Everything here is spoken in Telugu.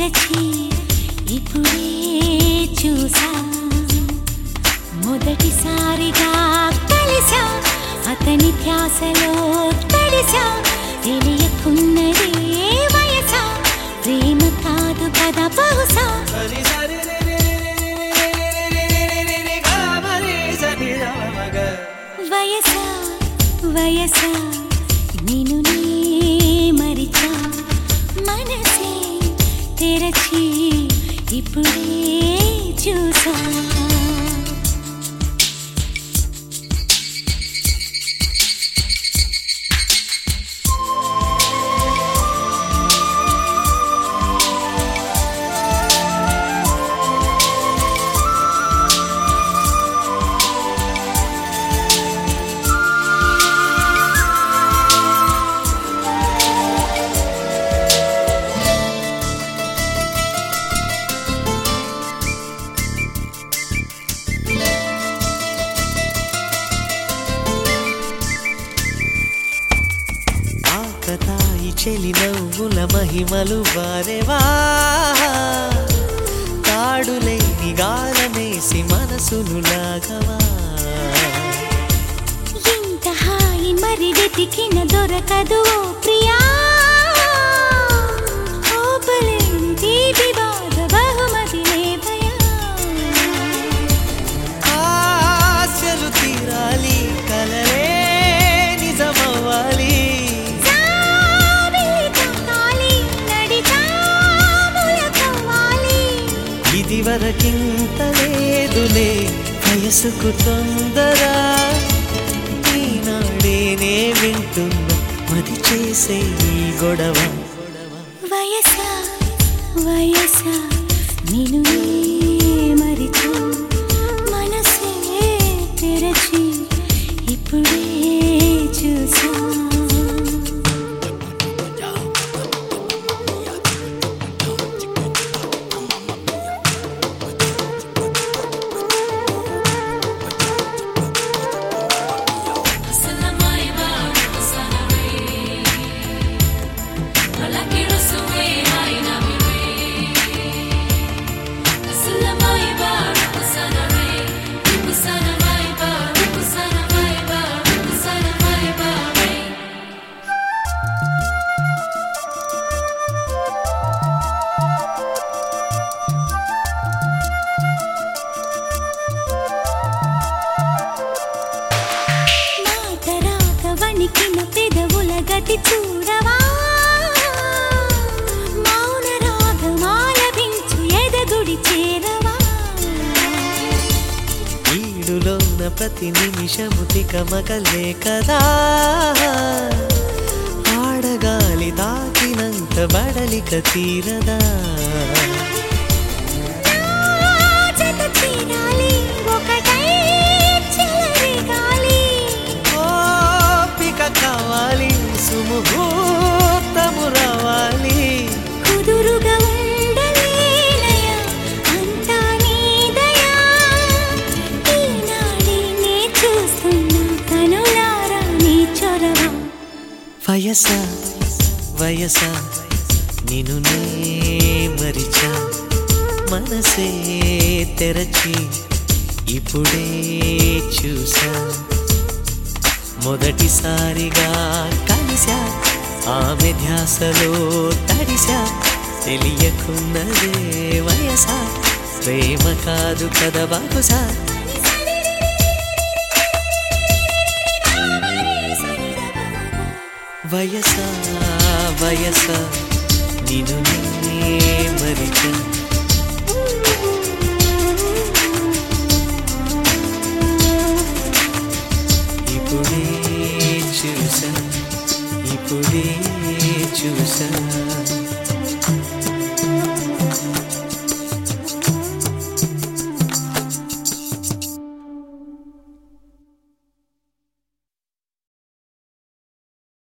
తెరచి ఇప్పుడే చూసా మొదటిసారిగా కలిసా అతని ధ్యాసలో తడిసా తెలియకున్నదే వయసా ప్రేమ కాదు కదా బహుశా వయసా వయసా నేను నీ మరిచా మనసే తెరచి ఇప్పుడే చూసా ఆకతాయి చెలి నవ్వుల మహిమలు వారెవా తాడులేని గాలమేసి మనసును లాగవా ఇంత హాయి మరి వెతికిన దొరకదు ఓ ప్రియా ఓపలేని తీపి బాధ బహుమతి లేవయా ఆశలు తీరాలి కలలే నిజమవ్వాలి జాబిలి తాకాలి, నడిచాముల కవ్వాలి. ఇది వరకింత లేదులే వయసుకు తొందర ఈనాడేనే వింటున్నా మది చేసే ఈ గొడవ వయసా వయసా నేను నీ మరిచా మనసే తెరచి ఇప్పుడే చూసా మాట రాక వణికిన పెదవుల గతి చూడవా మౌన రాగమాలపించు ఎదగుడి చేరవా ఈడులోన ప్రతి నిమిషము తికమకలే కదా ఆడగాలి తాకినంత బడలిక తీరదా జత చేరాలి ఒకటై చెలరేగాలి ఓపిక కావాలి సుముహూర్తము రావాలి కుదురుగా ఉండలేనయా అంతా నీదయా ఈనాడే నే చూస్తున్నా కనులారా నీ చొరవ వయస వయస నిన్ను నే మరిచా మనసే తెరచి ఇప్పుడే చూసా మొదటిసారిగా కలిసా ఆమె ధ్యాసలో తడిసా తెలియకున్నదే వయస ప్రేమ కాదు కదా బాగుసా వయస వయస నిన్ను నే మరిచా